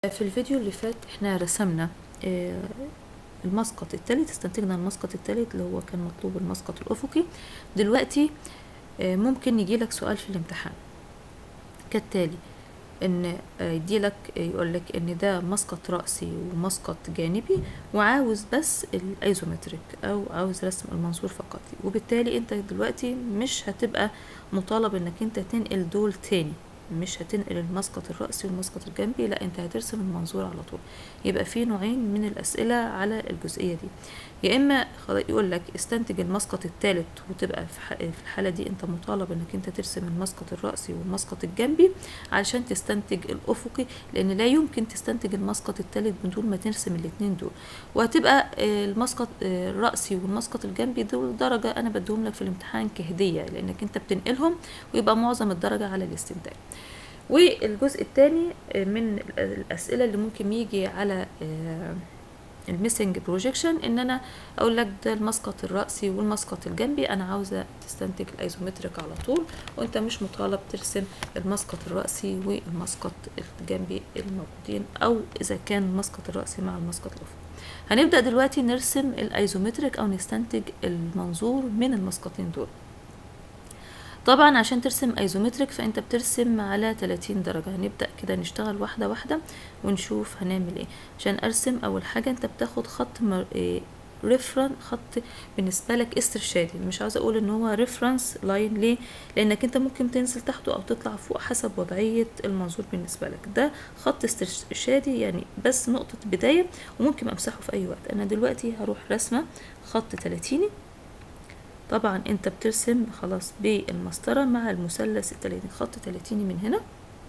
في الفيديو اللي فات احنا رسمنا آه، المسقط التالت استنتجنا المسقط التالت اللي هو كان مطلوب المسقط الأفقي دلوقتي آه، ممكن يجيلك سؤال في الامتحان كالتالي ان آه، يديلك يقولك ان ده مسقط رأسي ومسقط جانبي وعاوز بس الايزومتريك او عاوز رسم المنظور فقط وبالتالي انت دلوقتي مش هتبقى مطالب انك انت تنقل دول تاني مش هتنقل المسقط الرأسي والمسقط الجنبي لا انت هترسم المنظور على طول يبقى في نوعين من الأسئلة على الجزئية دي يا إما يقول لك استنتج المسقط الثالث وتبقى في ح- في الحالة دي انت مطالب انك انت ترسم المسقط الرأسي والمسقط الجنبي علشان تستنتج الأفقي لأن لا يمكن تستنتج المسقط الثالث بدون ما ترسم الاتنين دول وهتبقى آه، المسقط آه، الرأسي والمسقط الجنبي دول درجة أنا بديهم لك في الامتحان كهدية لأنك انت بتنقلهم ويبقى معظم الدرجة على الاستنتاج والجزء الثاني من الأسئلة اللي ممكن يجي على الميسنج بروجيكشن ان انا اقول لك ده المسقط الرأسي والمسقط الجنبي انا عاوزة تستنتج الايزومتريك على طول وانت مش مطالب ترسم المسقط الرأسي والمسقط الجنبي الموجودين او اذا كان المسقط الرأسي مع المسقط الافقي هنبدأ دلوقتي نرسم الايزومتريك او نستنتج المنظور من المسقطين دول طبعا عشان ترسم ايزومتريك فانت بترسم على 30 درجة هنبدأ كده نشتغل واحدة واحدة ونشوف هنعمل ايه عشان ارسم اول حاجة انت بتاخد خط مر... إيه ريفرن خط بالنسبة لك استرشادي مش عاوزة اقول ان هو ريفرنس لاين ليه لانك انت ممكن تنزل تحته او تطلع فوق حسب وضعية المنظور بالنسبة لك ده خط استرشادي يعني بس نقطة بداية وممكن امسحه في اي وقت انا دلوقتي هروح رسمة خط تلاتيني طبعا انت بترسم خلاص بالمسطرة مع المثلث التلاتيني خط تلاتيني من هنا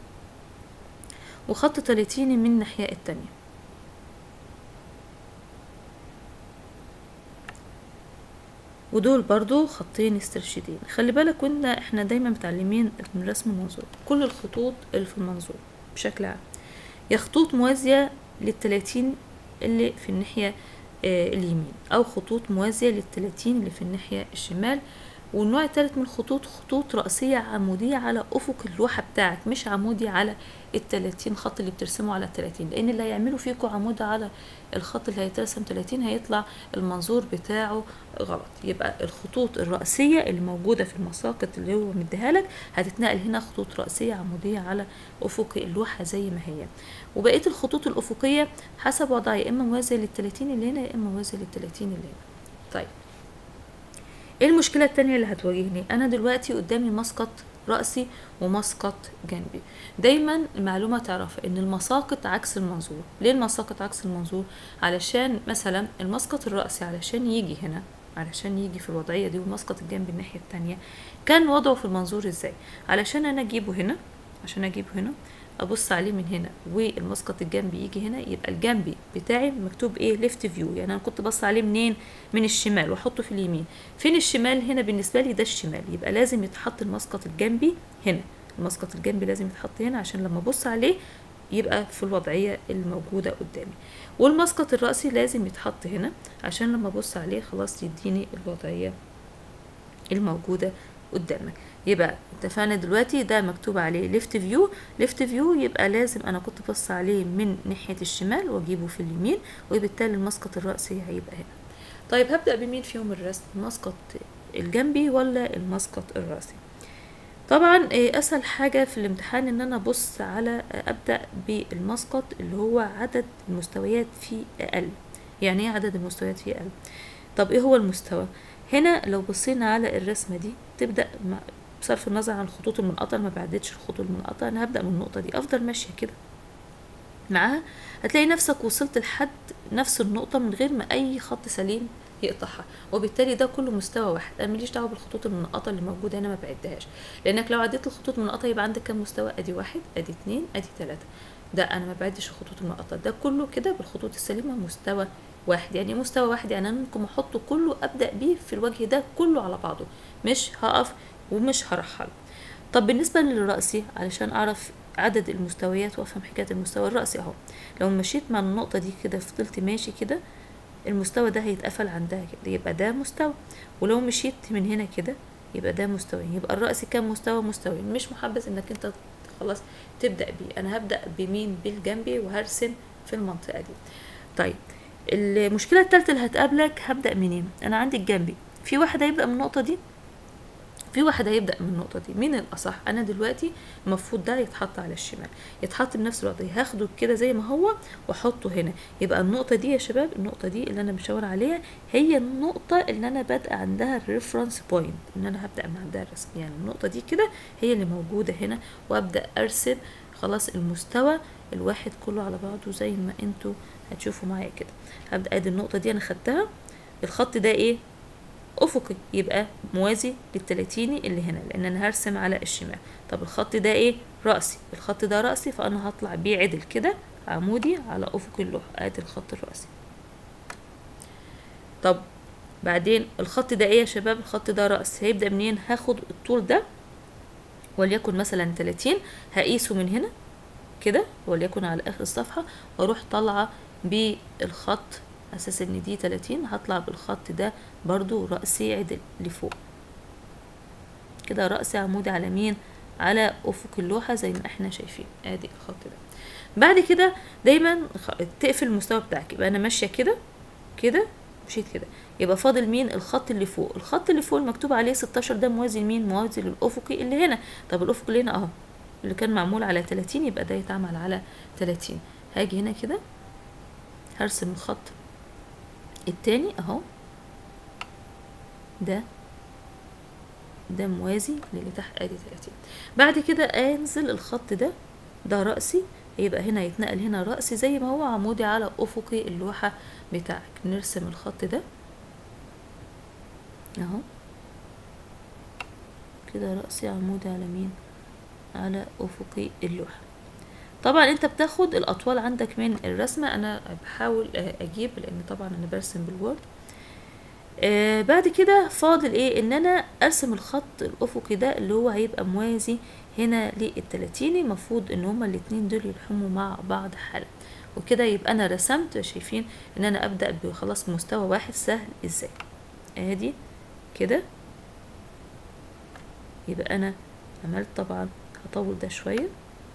وخط تلاتيني من الناحية التانية ودول برضو خطين استرشاديين خلي بالك وانت احنا دايما متعلمين من رسم المنظور كل الخطوط اللي في المنظور بشكل عام يا خطوط موازية للتلاتين اللي في الناحية آه، اليمين او خطوط موازية للتلاتين اللي في الناحية الشمال والنوع الثالث من الخطوط خطوط رأسية عمودية على أفق اللوحة بتاعك مش عمودي على التلاتين خط اللي بترسمه على التلاتين لأن اللي هيعملوا فيكوا عمود على الخط اللي هيترسم تلاتين هيطلع المنظور بتاعه غلط يبقى الخطوط الرأسية اللي موجودة في المساقط اللي هو مديها لك هتتنقل هنا خطوط رأسية عمودية على أفق اللوحة زي ما هي وبقية الخطوط الأفقية حسب وضعها يا إما موازية للتلاتين اللي هنا يا إما موازية للتلاتين اللي هنا طيب ايه المشكلة التانية اللي هتواجهني انا دلوقتي قدامي مسقط رأسي ومسقط جنبي دايما المعلومة تعرف ان المساقط عكس المنظور ليه المساقط عكس المنظور علشان مثلا المسقط الرأسي علشان يجي هنا علشان يجي في الوضعية دي والمسقط الجنبي الناحية التانية كان وضعه في المنظور ازاي علشان انا اجيبه هنا عشان اجيبه هنا ابص عليه من هنا والمسقط الجنبي يجي هنا يبقى الجنبي بتاعي مكتوب ايه ليفت فيو يعني انا كنت بص عليه منين من الشمال واحطه في اليمين فين الشمال هنا بالنسبه لي ده الشمال يبقى لازم يتحط المسقط الجنبي هنا المسقط الجنبي لازم يتحط هنا عشان لما ابص عليه يبقى في الوضعيه الموجوده قدامي والمسقط الرأسي لازم يتحط هنا عشان لما ابص عليه خلاص يديني الوضعيه الموجوده قدامك يبقى اتفقنا دلوقتي ده مكتوب عليه ليفت فيو ليفت فيو يبقى لازم انا كنت بص عليه من ناحية الشمال واجيبه في اليمين وبالتالي المسقط الرأسي هيبقى هنا طيب هبدأ بمين فيهم الرسم المسقط الجنبي ولا المسقط الرأسي طبعا إيه، اسهل حاجة في الامتحان ان انا ابص على ابدأ بالمسقط اللي هو عدد المستويات فيه اقل يعني ايه عدد المستويات فيه اقل طب ايه هو المستوى هنا لو بصينا على الرسمة دي تبدأ مع بصرف النظر عن الخطوط المنقطة أنا ما بعدتش الخطوط المنقطة أنا هبدأ من النقطة دي أفضل ماشية كده معاها هتلاقي نفسك وصلت لحد نفس النقطة من غير ما أي خط سليم يقطعها وبالتالي ده كله مستوى واحد انا ماليش دعوه بالخطوط المنقطه اللي موجوده هنا ما بعدهاش لانك لو عديت الخطوط المنقطه يبقى عندك كام مستوى ادي واحد ادي اتنين ادي تلاته ده انا ما بعدش الخطوط المنقطه ده كله كده بالخطوط السليمه مستوى واحد يعني إيه مستوى واحد يعني انا ممكن احطه كله ابدا بيه في الوجه ده كله على بعضه مش هقف ومش هرحل طب بالنسبه للرأسي علشان اعرف عدد المستويات وافهم حكايه المستوى الرأسي اهو لو مشيت مع النقطه دي كده فضلت ماشي كده المستوى ده هيتقفل عندها كده يبقى ده مستوى ولو مشيت من هنا كده يبقى ده مستوى يبقى الرأس كام مستوى مستويين مش محبذ انك انت خلاص تبدا بيه انا هبدا بمين بالجنبي وهرسم في المنطقه دي طيب المشكله الثالثه اللي هتقابلك هبدا منين انا عندي الجنبي في واحد هيبدا من النقطه دي في واحد هيبدا من النقطه دي مين الاصح انا دلوقتي المفروض ده يتحط على الشمال يتحط بنفس الوضع هاخده كده زي ما هو واحطه هنا يبقى النقطه دي يا شباب النقطه دي اللي انا مشاور عليها هي النقطه اللي انا بادئه عندها الريفرنس بوينت ان انا هبدا من عندها الرسم يعني النقطه دي كده هي اللي موجوده هنا وابدا ارسم خلاص المستوى الواحد كله على بعضه زي ما انتوا هتشوفوا معايا كده هبدا ادي النقطه دي انا خدتها الخط ده ايه افقي يبقى موازي للتلاتيني اللي هنا لان انا هرسم على الشمال طب الخط ده ايه رأسي الخط ده رأسي فانا هطلع بيه عدل كده عمودي على افق اللوحة ادي الخط الرأسي طب بعدين الخط ده ايه يا شباب الخط ده رأس هيبدأ منين هاخد الطول ده وليكن مثلا 30 هقيسه من هنا كده وليكن على اخر الصفحة واروح طالعة بالخط اساس ان دي 30 هطلع بالخط ده برضو رأسي عدل لفوق كده رأسي عمودي على مين على افق اللوحة زي ما احنا شايفين ادي الخط ده بعد كده دايما تقفل المستوى بتاعك يبقى انا ماشية كده كده مشيت كده يبقى فاضل مين الخط اللي فوق الخط اللي فوق المكتوب عليه 16 ده موازي لمين موازي للافقي اللي هنا طب الافق اللي هنا اهو اللي كان معمول على 30 يبقى ده يتعمل على 30 هاجي هنا كده هرسم الخط التاني اهو ده ده موازي للي تحت ادي 30 بعد كده انزل الخط ده ده رأسي يبقى هنا يتنقل هنا رأسي زي ما هو عمودي على افقي اللوحة بتاعك نرسم الخط ده اهو كده رأسي عمودي على مين على افقي اللوحة طبعا انت بتاخد الاطوال عندك من الرسمة انا بحاول اجيب لان طبعا انا برسم بالوورد آه بعد كده فاضل ايه ان انا ارسم الخط الافقي ده اللي هو هيبقى موازي هنا للتلاتيني المفروض ان هما الاتنين دول يلحموا مع بعض حلقة وكده يبقى انا رسمت شايفين ان انا ابدأ بخلاص مستوى واحد سهل ازاي ادي كده يبقى انا عملت طبعا هطول ده شويه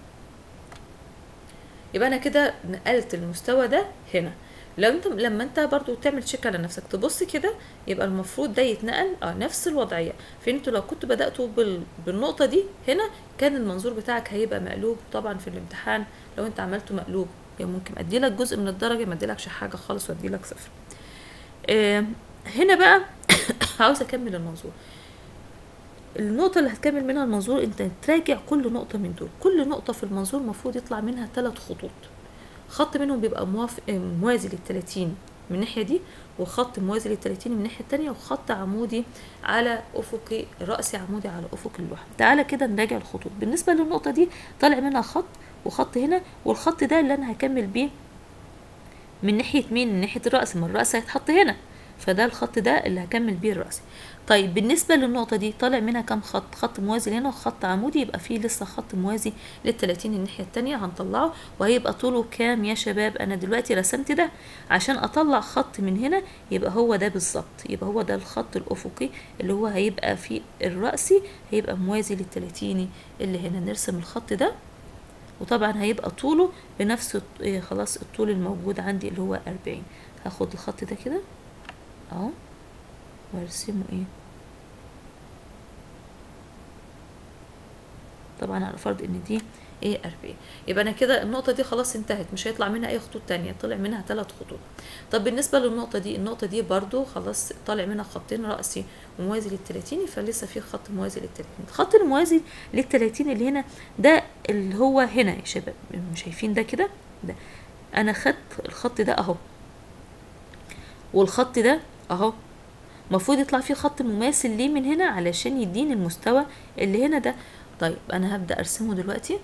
يبقى انا كده نقلت المستوى ده هنا لو انت لما انت برضو تعمل تشيك على نفسك تبص كده يبقى المفروض ده يتنقل اه نفس الوضعيه فانتوا لو كنتوا بداتوا بال... بالنقطه دي هنا كان المنظور بتاعك هيبقى مقلوب طبعا في الامتحان لو انت عملته مقلوب يعني ممكن ادي لك جزء من الدرجه ما اديلكش حاجه خالص وادي لك صفر آه هنا بقى عاوز اكمل المنظور النقطة اللي هتكمل منها المنظور انت تراجع كل نقطة من دول كل نقطة في المنظور المفروض يطلع منها ثلاث خطوط خط منهم بيبقى موافق موازي للتلاتين من الناحية دي وخط موازي للتلاتين من الناحية التانية وخط عمودي على أفقي رأسي عمودي على أفق اللوحة تعالى كده نراجع الخطوط بالنسبة للنقطة دي طالع منها خط وخط هنا والخط ده اللي أنا هكمل بيه من ناحية مين من ناحية الرأس ما الرأس هيتحط هنا فده الخط ده اللي هكمل بيه الرأس طيب بالنسبة للنقطة دي طالع منها كام خط خط موازي هنا وخط عمودي يبقى فيه لسه خط موازي للتلاتين الناحية التانية هنطلعه وهيبقى طوله كام يا شباب انا دلوقتي رسمت ده عشان اطلع خط من هنا يبقى هو ده بالظبط يبقى هو ده الخط الافقي اللي هو هيبقى في الرأسي هيبقى موازي للتلاتيني اللي هنا نرسم الخط ده وطبعا هيبقى طوله بنفس خلاص الطول الموجود عندي اللي هو أربعين هاخد الخط ده كده اهو وارسمه ايه طبعا على فرض ان دي ايه 40 يبقى انا كده النقطه دي خلاص انتهت مش هيطلع منها اي خطوط تانية طلع منها ثلاث خطوط طب بالنسبه للنقطه دي النقطه دي برضو خلاص طالع منها خطين راسي وموازي للتلاتيني فلسه في خط موازي للتلاتين الخط الموازي للتلاتين اللي هنا ده اللي هو هنا يا شباب شايفين ده كده ده انا خدت الخط ده اهو والخط ده اهو المفروض يطلع فيه خط مماثل ليه من هنا علشان يديني المستوى اللي هنا ده طيب انا هبدا ارسمه دلوقتي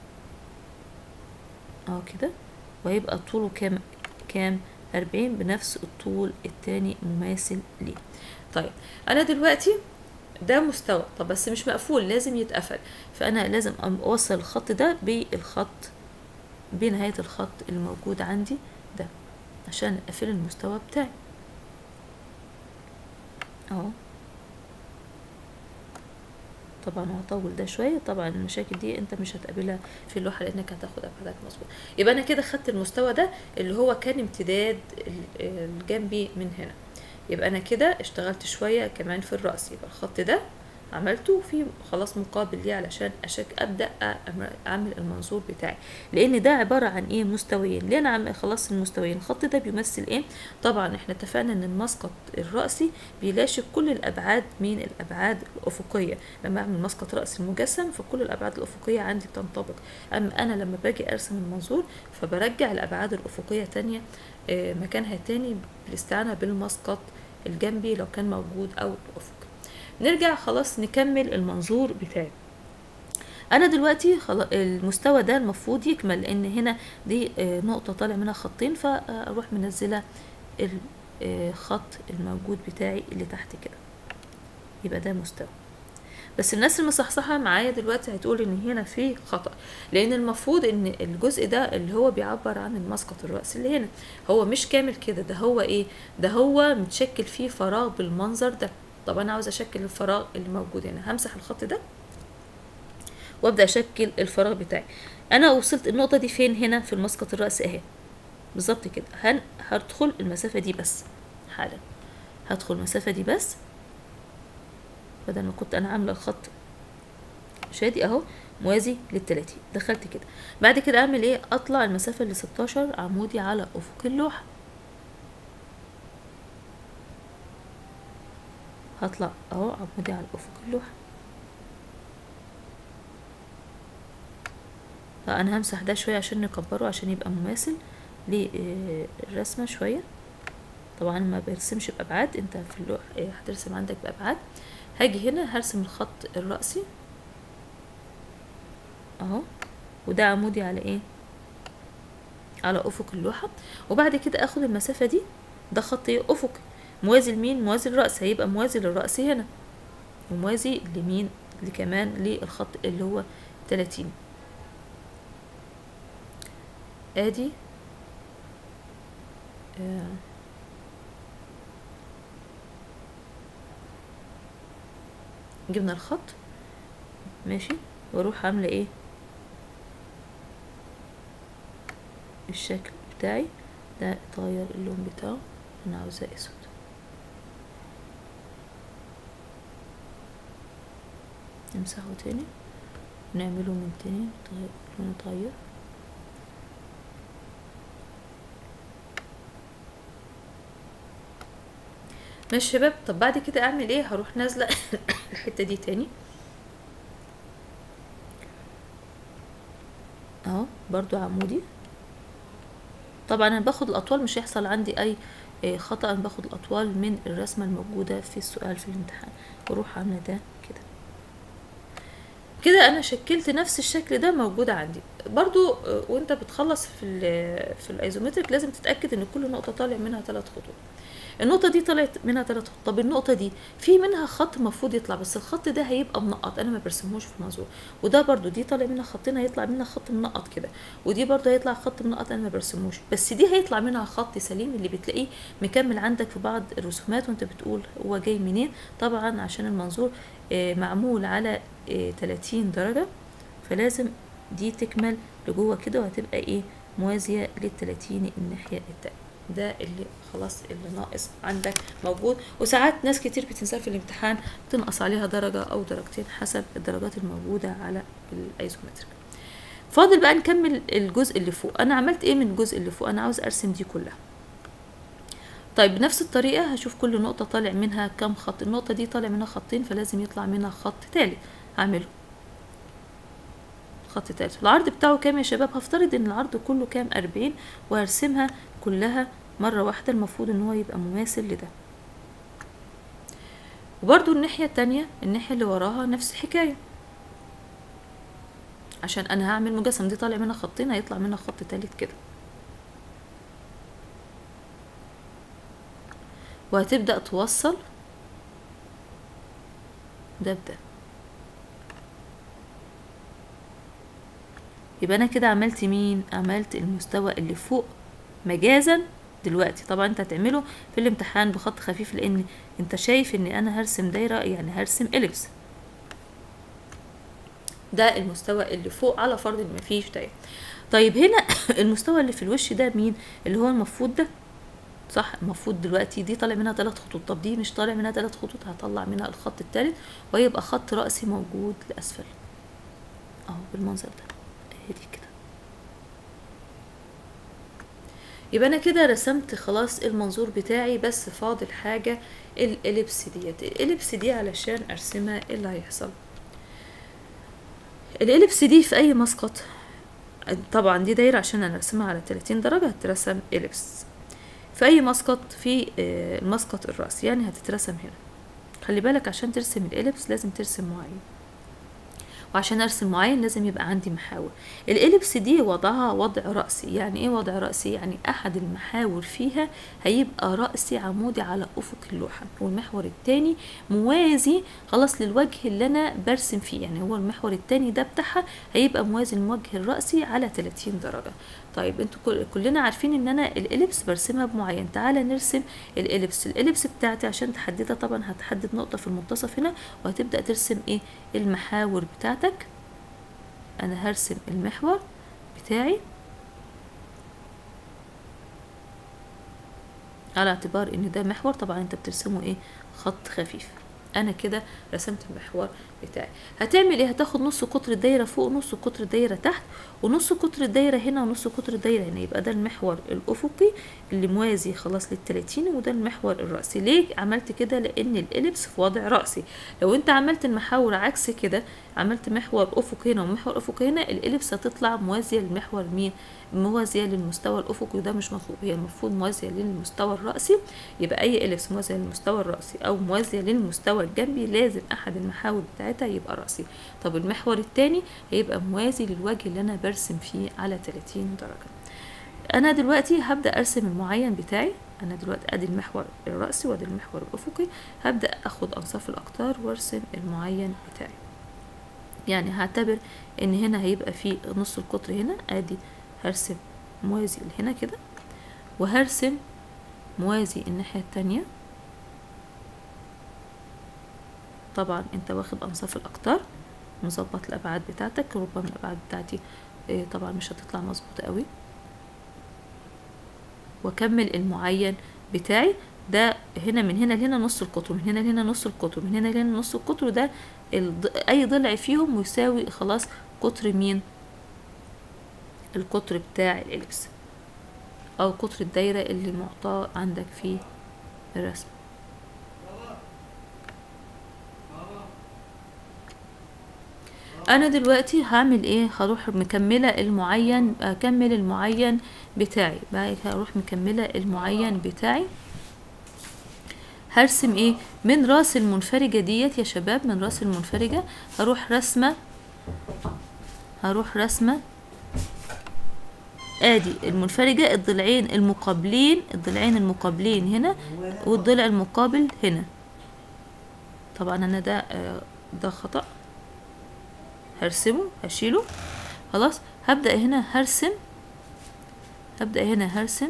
اهو كده وهيبقى طوله كام كام أربعين بنفس الطول التاني مماثل ليه طيب انا دلوقتي ده مستوى طب بس مش مقفول لازم يتقفل فانا لازم اوصل الخط ده بالخط بنهاية الخط الموجود عندي ده عشان اقفل المستوى بتاعي اهو طبعا هطول ده شويه طبعا المشاكل دي انت مش هتقابلها في اللوحه لانك هتاخد ابعادك مظبوط يبقى انا كده خدت المستوى ده اللي هو كان امتداد ال- الجنبي من هنا يبقى انا كده اشتغلت شويه كمان في الراس يبقى الخط ده عملته في خلاص مقابل ليه علشان أشك ابدا أعمل- اعمل المنظور بتاعي لان ده عباره عن ايه مستويين ليه انا عم خلاص المستويين الخط ده بيمثل ايه طبعا احنا اتفقنا ان المسقط الراسي بيلاشي كل الابعاد من الابعاد الافقيه لما اعمل مسقط راس المجسم فكل الابعاد الافقيه عندي بتنطبق اما انا لما باجي ارسم المنظور فبرجع الابعاد الافقيه تانية آه، مكانها تاني بالاستعانه بالمسقط الجنبي لو كان موجود او الافقي نرجع خلاص نكمل المنظور بتاعي انا دلوقتي خلاص المستوى ده المفروض يكمل لان هنا دي آه، نقطه طالع منها خطين فاروح منزله الخط الموجود بتاعي اللي تحت كده يبقى ده مستوى بس الناس المصحصحة معايا دلوقتي هتقول ان هنا في خطأ لان المفروض ان الجزء ده اللي هو بيعبر عن المسقط الرأس اللي هنا هو مش كامل كده ده هو ايه ده هو متشكل فيه فراغ بالمنظر ده طب انا عاوز اشكل الفراغ اللي موجود هنا همسح الخط ده وابدا اشكل الفراغ بتاعي انا وصلت النقطه دي فين هنا في المسقط الراس اهي بالظبط كده هن هدخل المسافه دي بس حالا هدخل المسافه دي بس بدل ما كنت انا عامله الخط شادي اهو موازي للتلاتين دخلت كده بعد كده اعمل ايه اطلع المسافه ل 16 عمودي على افق اللوحه هطلع اهو عمودي على افق اللوحه فانا همسح ده شويه عشان نكبره عشان يبقى مماثل للرسمه شويه طبعا ما برسمش بابعاد انت في اللوح إيه، هترسم عندك بابعاد هاجي هنا هرسم الخط الرأسي اهو وده عمودي على ايه على افق اللوحة وبعد كده اخد المسافة دي ده خط ايه افقي موازي لمين موازي للرأس هيبقى موازي للرأس هنا وموازي لمين لكمان للخط اللي هو 30 ادي آه جبنا الخط ماشي واروح عامله ايه الشكل بتاعي ده اتغير اللون بتاعه انا عاوزاه اسود نمسحه تاني نعمله من تاني يتغير- لونه اتغير ماشي شباب طب بعد كده اعمل ايه هروح نازله الحته دي تاني اهو برضو عمودي طبعا انا باخد الاطوال مش هيحصل عندي اي آه، خطأ انا باخد الاطوال من الرسمه الموجوده في السؤال في الامتحان واروح عامله ده كده كده انا شكلت نفس الشكل ده موجود عندي برضو آه، وانت بتخلص في ال- في الايزومتريك لازم تتاكد ان كل نقطه طالع منها ثلاث خطوط النقطة دي طلعت منها ثلاث خطوط طب النقطة دي في منها خط المفروض يطلع بس الخط ده هيبقى منقط انا ما برسمهوش في المنظور وده برضو دي طالع منها خطين هيطلع منها خط منقط كده ودي برضو هيطلع خط منقط انا ما برسمهوش بس دي هيطلع منها خط سليم اللي بتلاقيه مكمل عندك في بعض الرسومات وانت بتقول هو جاي منين طبعا عشان المنظور آه، معمول على آه، 30 درجة فلازم دي تكمل لجوه كده وهتبقى ايه موازية للتلاتين الناحية التانية ده اللي خلاص اللي ناقص عندك موجود وساعات ناس كتير بتنساه في الامتحان تنقص عليها درجة أو درجتين حسب الدرجات الموجودة على الأيزومتريك فاضل بقى نكمل الجزء اللي فوق أنا عملت إيه من الجزء اللي فوق أنا عاوز أرسم دي كلها طيب بنفس الطريقة هشوف كل نقطة طالع منها كام خط النقطة دي طالع منها خطين فلازم يطلع منها خط تالت هعمله خط تالت العرض بتاعه كام يا شباب هفترض ان العرض كله كام أربعين وهرسمها كلها مرة واحدة المفروض ان هو يبقى مماثل لده وبرضو الناحية التانية الناحية اللي وراها نفس الحكاية عشان انا هعمل مجسم دي طالع منها خطين هيطلع منها خط تالت كده وهتبدأ توصل ده بده يبقى انا كده عملت مين عملت المستوى اللي فوق مجازا دلوقتي طبعا انت هتعمله في الامتحان بخط خفيف لان انت شايف ان انا هرسم دايره يعني هرسم اليبس ده المستوى اللي فوق على فرض ان مفيش دايره طيب هنا المستوى اللي في الوش ده مين اللي هو المفروض ده صح المفروض دلوقتي دي طالع منها ثلاث خطوط طب دي مش طالع منها ثلاث خطوط هطلع منها الخط الثالث ويبقى خط رأسي موجود لأسفل اهو بالمنظر ده اهي دي كده يبقى انا كده رسمت خلاص المنظور بتاعي بس فاضل حاجة الاليبس ديت الاليبس دي علشان ارسمها ايه اللي هيحصل الاليبس دي في اي مسقط طبعا دي دايرة عشان انا ارسمها على 30 درجة هترسم اليبس في اي مسقط في آه، المسقط الرأسي يعني هتترسم هنا خلي بالك عشان ترسم الاليبس لازم ترسم معين وعشان ارسم معين لازم يبقى عندي محاور الاليبس دي وضعها وضع رأسي يعني ايه وضع رأسي يعني احد المحاور فيها هيبقى رأسي عمودي على افق اللوحة والمحور التاني موازي خلاص للوجه اللي انا برسم فيه يعني هو المحور التاني ده بتاعها هيبقى موازي للوجه الرأسي على 30 درجة طيب انتوا كل- كلنا عارفين ان انا الاليبس برسمها بمعين تعالى نرسم الاليبس الاليبس بتاعتي عشان تحددها طبعا هتحدد نقطة في المنتصف هنا وهتبدأ ترسم ايه المحاور بتاعتك انا هرسم المحور بتاعي على اعتبار ان ده محور طبعا انت بترسمه ايه خط خفيف انا كده رسمت المحور بتاعي هتعمل ايه هتاخد نص قطر الدايره فوق نص قطر الدايره تحت ونص قطر الدايره هنا ونص قطر الدايره هنا يبقى ده المحور الافقي اللي موازي خلاص للتلاتين وده المحور الرأسي ليه عملت كده لان الاليبس في وضع رأسي لو انت عملت المحاور عكس كده عملت محور افقي هنا ومحور افقي هنا الاليبس هتطلع موازيه للمحور مين موازيه للمستوى الافقي وده مش مطلوب هي المفروض موازيه للمستوى الرأسي يبقى اي اليبس موازيه للمستوى الرأسي او موازيه للمستوى الجنبي لازم احد المحاور بتاعتها يبقى رأسي طب المحور التاني هيبقى موازي للوجه اللي انا برسم فيه على 30 درجه انا دلوقتي هبدا ارسم المعين بتاعي انا دلوقتي ادي المحور الرأسي وادي المحور الافقي هبدا اخد انصاف الاقطار وارسم المعين بتاعي يعني هعتبر ان هنا هيبقى في نص القطر هنا ادي هرسم موازي هنا كده وهرسم موازي الناحية التانية طبعا انت واخد انصاف الاقطار مظبط الابعاد بتاعتك ربما الابعاد بتاعتي آه، طبعا مش هتطلع مظبوطة قوي واكمل المعين بتاعي ده هنا من هنا لهنا نص القطر من هنا لهنا نص القطر من هنا لهنا نص القطر ده الض... اي ضلع فيهم يساوي خلاص قطر مين القطر بتاع الاليبس او قطر الدايرة اللي معطاه عندك في الرسم انا دلوقتي هعمل ايه هروح مكمله المعين اكمل المعين بتاعي بعد كده هروح مكمله المعين بتاعي هرسم ايه من راس المنفرجه ديت يا شباب من راس المنفرجه هروح رسمه هروح رسمه ادي المنفرجه الضلعين المقابلين الضلعين المقابلين هنا والضلع المقابل هنا طبعا انا ده آه، ده خطأ هرسمه هشيله خلاص هبدأ هنا هرسم هبدأ هنا هرسم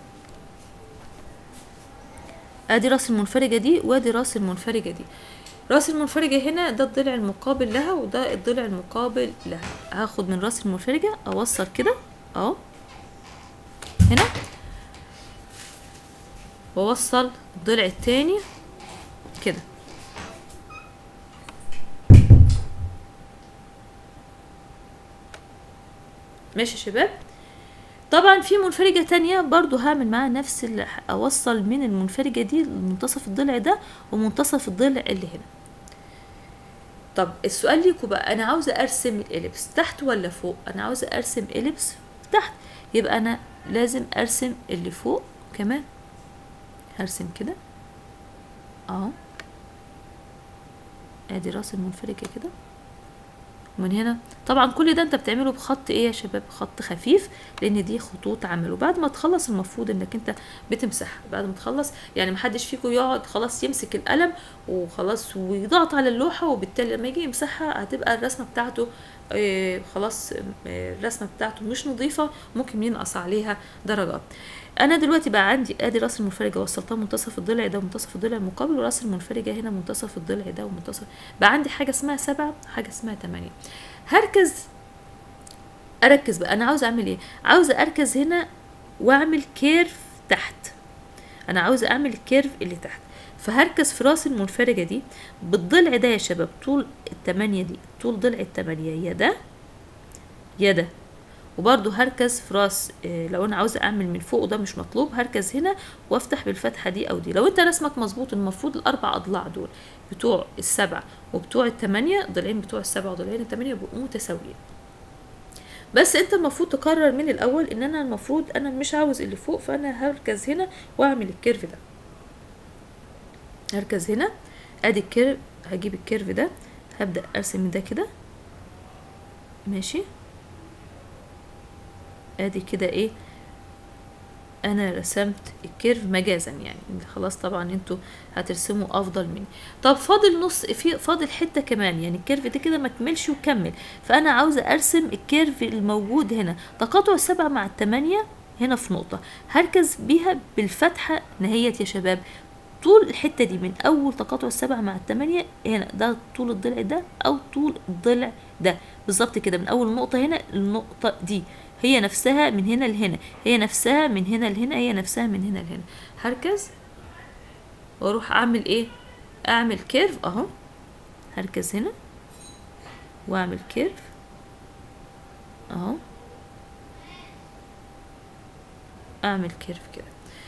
ادي راس المنفرجة دي وادي راس المنفرجة دي راس المنفرجة هنا ده الضلع المقابل لها وده الضلع المقابل لها هاخد من راس المنفرجة اوصل كده اهو هنا واوصل الضلع التاني كده ماشي يا شباب طبعا في منفرجة تانية برضو هعمل معاها نفس اللي اوصل من المنفرجة دي لمنتصف الضلع ده ومنتصف الضلع اللي هنا طب السؤال ليكوا بقى انا عاوزة ارسم الاليبس تحت ولا فوق انا عاوزة ارسم اليبس تحت يبقى انا لازم ارسم اللي فوق كمان هرسم كده اهو ادي راس المنفرجة كده ومن هنا طبعا كل ده انت بتعمله بخط ايه يا شباب خط خفيف لان دي خطوط عمل وبعد ما تخلص المفروض انك انت بتمسح بعد ما تخلص يعني محدش فيكم يقعد خلاص يمسك القلم وخلاص ويضغط على اللوحة وبالتالي لما يجي يمسحها هتبقى الرسمة بتاعته آه خلاص آه الرسمه بتاعته مش نظيفه ممكن ينقص عليها درجات انا دلوقتي بقى عندي ادي راس المنفرجه وصلتها منتصف الضلع ده ومنتصف الضلع المقابل وراس المنفرجه هنا منتصف الضلع ده ومنتصف بقى عندي حاجه اسمها سبعة حاجه اسمها تمانية هركز اركز بقى انا عاوزه اعمل ايه عاوزه اركز هنا واعمل كيرف تحت انا عاوزه اعمل الكيرف اللي تحت فهركز في راس المنفرجه دي بالضلع ده يا شباب طول التمانية دي طول ضلع التمانية يا ده يا ده وبرضو هركز في راس إيه لو انا عاوزه اعمل من فوق وده مش مطلوب هركز هنا وافتح بالفتحه دي او دي لو انت رسمك مظبوط المفروض الاربع اضلاع دول بتوع السبعه وبتوع الثمانيه ضلعين بتوع السبعه وضلعين الثمانيه بيبقوا متساويين بس انت المفروض تقرر من الاول ان انا المفروض انا مش عاوز اللي فوق فانا هركز هنا واعمل الكيرف ده هركز هنا ادي الكيرف هجيب الكيرف ده هبدا ارسم ده كده ماشي ادي كده ايه انا رسمت الكيرف مجازا يعني خلاص طبعا انتوا هترسموا افضل مني طب فاضل نص في فاضل حته كمان يعني الكيرف ده كده ما كملش وكمل فانا عاوزه ارسم الكيرف الموجود هنا تقاطع السبعة مع التمانية هنا في نقطة هركز بيها بالفتحة نهيت يا شباب طول الحتة دي من أول تقاطع السبعة مع التمانية هنا ده طول الضلع ده أو طول الضلع ده بالظبط كده من أول نقطة هنا النقطة دي هي نفسها من هنا لهنا هي نفسها من هنا لهنا هي نفسها من هنا لهنا هركز واروح اعمل ايه اعمل كيرف اهو هركز هنا واعمل كيرف اهو اعمل كيرف كده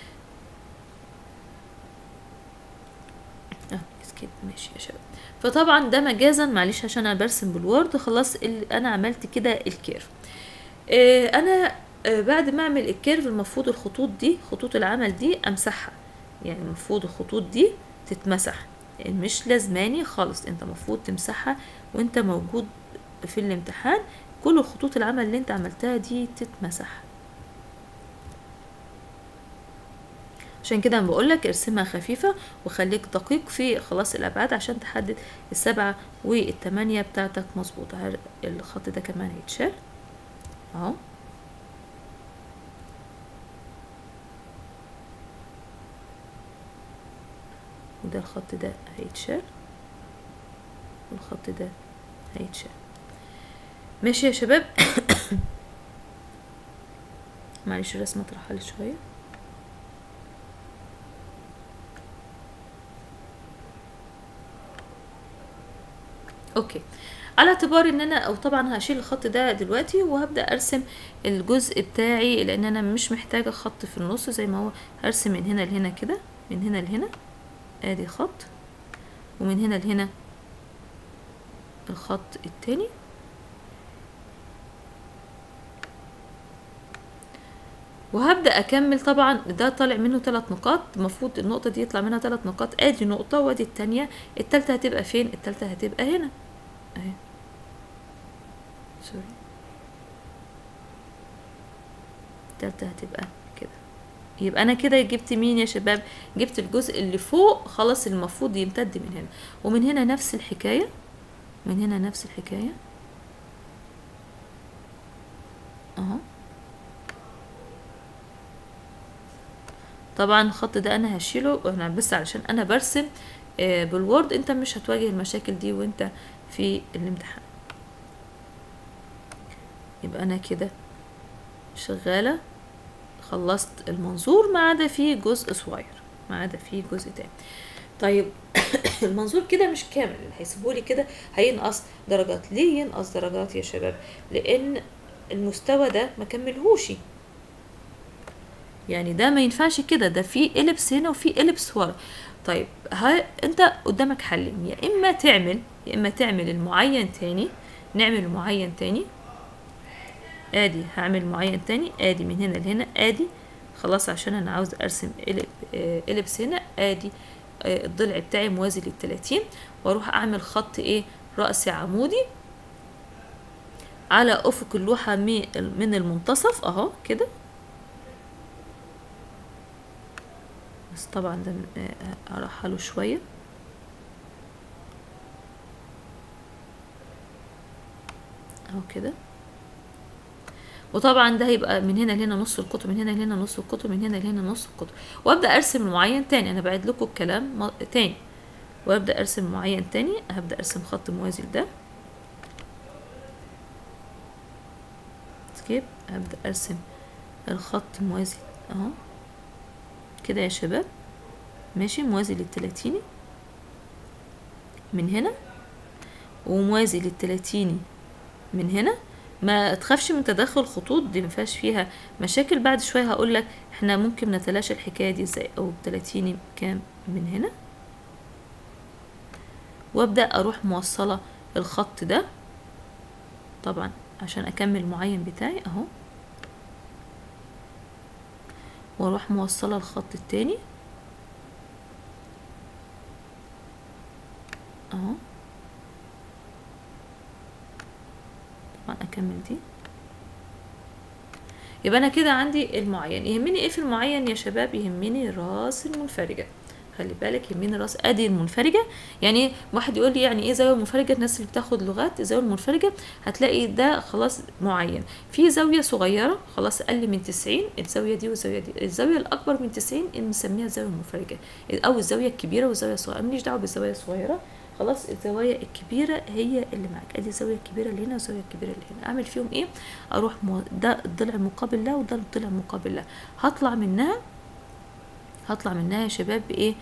اه اسكيب ماشي يا شباب فطبعا ده مجازا معلش عشان انا برسم بالوورد خلاص انا عملت كده الكيرف آه انا آه بعد ما اعمل الكيرف المفروض الخطوط دي خطوط العمل دي امسحها يعني المفروض الخطوط دي تتمسح يعني مش لازماني خالص انت المفروض تمسحها وانت موجود في الامتحان كل الخطوط العمل اللي انت عملتها دي تتمسح عشان كده بقول لك ارسمها خفيفة وخليك دقيق في خلاص الأبعاد عشان تحدد السبعة والتمانية بتاعتك مظبوطة الخط ده كمان هيتشال اهو وده الخط ده هيتشال والخط ده هيتشال ماشي يا شباب معلش الرسمة اترحلت شوية اوكي على اعتبار ان انا او طبعا هشيل الخط ده دلوقتي وهبدا ارسم الجزء بتاعي لان انا مش محتاجه خط في النص زي ما هو هرسم من هنا لهنا كده من هنا لهنا ادي خط ومن هنا لهنا الخط التاني وهبدا اكمل طبعا ده طالع منه ثلاث نقاط المفروض النقطه دي يطلع منها ثلاث نقاط ادي نقطه وادي التانية التالتة هتبقى فين التالتة هتبقى هنا اهي سوري التالتة هتبقى كده يبقى انا كده جبت مين يا شباب جبت الجزء اللي فوق خلاص المفروض يمتد من هنا ومن هنا نفس الحكاية من هنا نفس الحكاية اهو طبعا الخط ده انا هشيله انا بس علشان انا برسم آه بالوورد انت مش هتواجه المشاكل دي وانت في الامتحان يبقى انا كده شغالة خلصت المنظور ما عدا فيه جزء صغير ما عدا فيه جزء تاني طيب المنظور كده مش كامل اللي هيسيبولي كده هينقص درجات ليه ينقص درجات يا شباب لان المستوى ده ما كملهوش يعني ده ما ينفعش كده ده في اليبس هنا وفي اليبس ورا طيب ها انت قدامك حلين يا اما تعمل يا اما تعمل المعين تاني نعمل المعين تاني ادي هعمل معين تاني ادي من هنا لهنا ادي خلاص عشان انا عاوز ارسم اليبس هنا ادي الضلع بتاعي موازي للتلاتين واروح اعمل خط ايه رأسي عمودي على افق اللوحة من المنتصف اهو كده بس طبعا ده ارحله شوية اهو كده وطبعا ده هيبقى من هنا لهنا نص القطر من هنا لهنا نص القطر من هنا لهنا نص القطر وابدا ارسم المعين تاني انا بعيد لكم الكلام م- تاني وابدا ارسم المعين تاني هبدا ارسم خط موازي لده سكيب هبدا ارسم الخط موازي اهو كده يا شباب ماشي موازي للتلاتيني من هنا وموازي للتلاتيني من هنا ما تخافش من تدخل خطوط دي مفيهاش فيها مشاكل بعد شويه هقول لك احنا ممكن نتلاشى الحكايه دي ازاي او بتلاتيني كام من هنا وابدا اروح موصله الخط ده طبعا عشان اكمل المعين بتاعي اهو واروح موصله الخط التاني اهو طبعا اكمل دي يبقى انا كده عندي المعين يهمني ايه في المعين يا شباب يهمني راس المنفرجه خلي بالك يهمني راس ادي المنفرجه يعني واحد يقول لي يعني ايه زاويه منفرجه الناس اللي بتاخد لغات الزاويه المنفرجه هتلاقي ده خلاص معين في زاويه صغيره خلاص اقل من 90 الزاويه دي والزاويه دي الزاويه الاكبر من 90 بنسميها الزاويه المنفرجه او الزاويه الكبيره والزاويه الصغيره ماليش دعوه بالزوايا الصغيره خلاص الزوايا الكبيره هي اللي معاك ادي الزاويه الكبيره اللي هنا والزاويه الكبيره اللي هنا اعمل فيهم ايه اروح مو... ده الضلع المقابل له وده الضلع المقابل له هطلع منها هطلع منها يا شباب بايه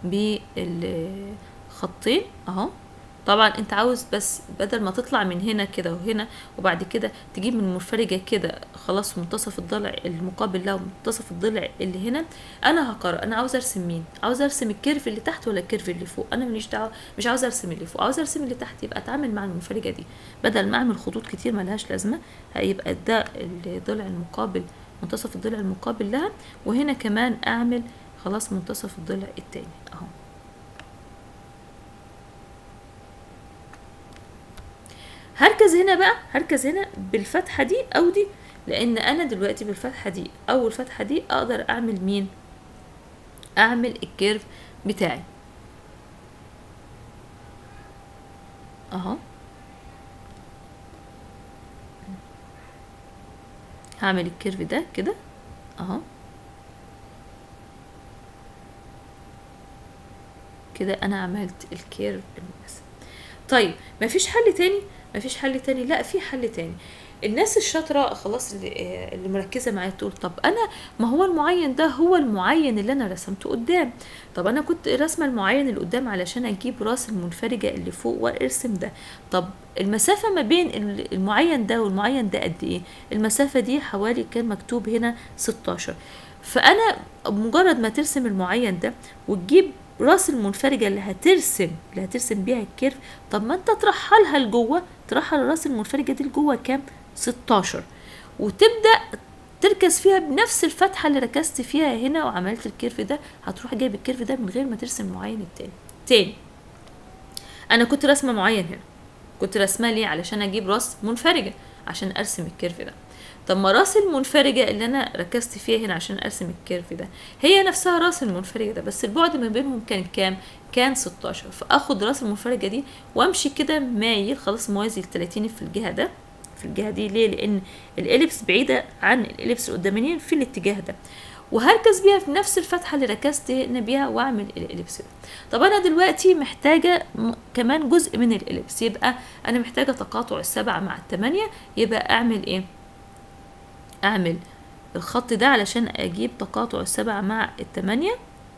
بالخطين اهو طبعا انت عاوز بس بدل ما تطلع من هنا كده وهنا وبعد كده تجيب من المنفرجة كده خلاص منتصف الضلع المقابل له ومنتصف الضلع اللي هنا انا هقرر انا عاوز ارسم مين عاوز ارسم الكيرف اللي تحت ولا الكيرف اللي فوق انا ماليش دعوه مش عاوز ارسم اللي فوق عاوز ارسم اللي تحت يبقى اتعامل مع المنفرجة دي بدل ما اعمل خطوط كتير ملهاش لازمة هيبقى ده الضلع المقابل منتصف الضلع المقابل لها وهنا كمان اعمل خلاص منتصف الضلع التاني اهو هركز هنا بقى هركز هنا بالفتحة دي او دي لان انا دلوقتي بالفتحة دي او الفتحة دي اقدر اعمل مين اعمل الكيرف بتاعي اهو هعمل الكيرف ده كده اهو كده انا عملت الكيرف المناسب طيب مفيش حل تاني مفيش حل تاني لا في حل تاني الناس الشاطره خلاص اللي, اللي مركزه معايا تقول طب انا ما هو المعين ده هو المعين اللي انا رسمته قدام طب انا كنت راسمه المعين اللي قدام علشان اجيب راس المنفرجه اللي فوق وارسم ده طب المسافة ما بين المعين ده والمعين ده قد ايه المسافة دي حوالي كان مكتوب هنا 16 فانا مجرد ما ترسم المعين ده وتجيب راس المنفرجة اللي هترسم اللي هترسم بيها الكيرف طب ما انت ترحلها لجوه ترحل الراس المنفرجة دي لجوه كام 16 وتبدأ تركز فيها بنفس الفتحة اللي ركزت فيها هنا وعملت الكيرف ده هتروح جايب الكيرف ده من غير ما ترسم المعين التاني تاني انا كنت راسمة معين هنا كنت راسماه ليه علشان اجيب راس منفرجة عشان ارسم الكيرف ده طب ما راس المنفرجة اللي أنا ركزت فيها هنا عشان أرسم الكيرف ده هي نفسها راس المنفرجة ده بس البعد ما بينهم كان كام؟ كان 16 فأخد راس المنفرجة دي وأمشي كده مايل خلاص موازي ل 30 في الجهة ده في الجهة دي ليه؟ لأن الإليبس بعيدة عن الإليبس القدامانيين في الاتجاه ده وهركز بيها في نفس الفتحة اللي ركزت هنا بيها واعمل الإليبس ده طب أنا دلوقتي محتاجة كمان جزء من الإليبس يبقى أنا محتاجة تقاطع السبعة مع التمانية يبقى أعمل إيه؟ اعمل الخط ده علشان اجيب تقاطع السبعة مع التمانية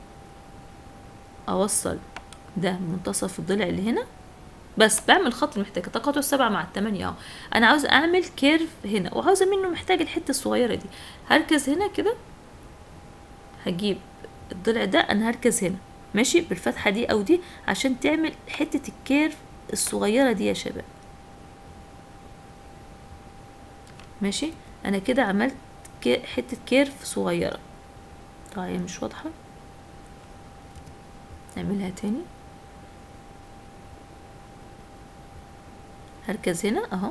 اوصل ده منتصف الضلع اللي هنا بس بعمل خط محتاج تقاطع السبعة مع التمانية اهو انا عاوز اعمل كيرف هنا وعاوزة منه محتاج الحتة الصغيرة دي هركز هنا كده هجيب الضلع ده انا هركز هنا ماشي بالفتحة دي او دي عشان تعمل حتة الكيرف الصغيرة دي يا شباب ماشي انا كده عملت كي حتة كيرف صغيرة طيب مش واضحة نعملها تاني هركز هنا اهو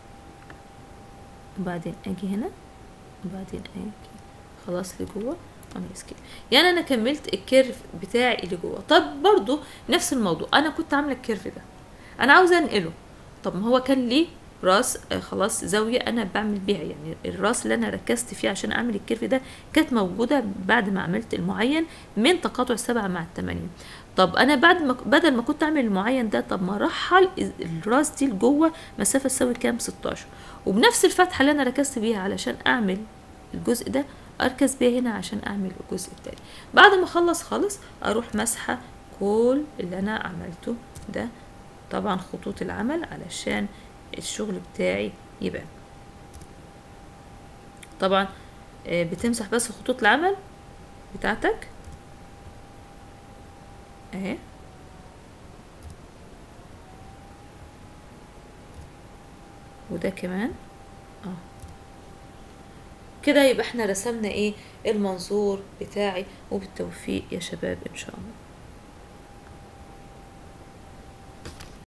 وبعدين اجي هنا وبعدين اجي خلاص لجوه اميز كده يعني انا كملت الكيرف بتاعي اللي جوه طب برضو نفس الموضوع انا كنت عامله الكيرف ده انا عاوزه انقله طب ما هو كان ليه راس آه، خلاص زاوية انا بعمل بيها يعني الراس اللي انا ركزت فيه عشان اعمل الكيرف ده كانت موجودة بعد ما عملت المعين من تقاطع السبعة مع التمانية طب انا بعد ما بدل ما كنت اعمل المعين ده طب ما ارحل الراس دي لجوه مسافة تساوي كام 16 وبنفس الفتحة اللي انا ركزت بيها علشان اعمل الجزء ده اركز بيها هنا عشان اعمل الجزء التاني بعد ما اخلص خالص اروح مسحة كل اللي انا عملته ده طبعا خطوط العمل علشان الشغل بتاعي يبان طبعا آه، بتمسح بس خطوط العمل بتاعتك اهي وده كمان اه كده يبقى احنا رسمنا ايه المنظور بتاعي وبالتوفيق يا شباب ان شاء الله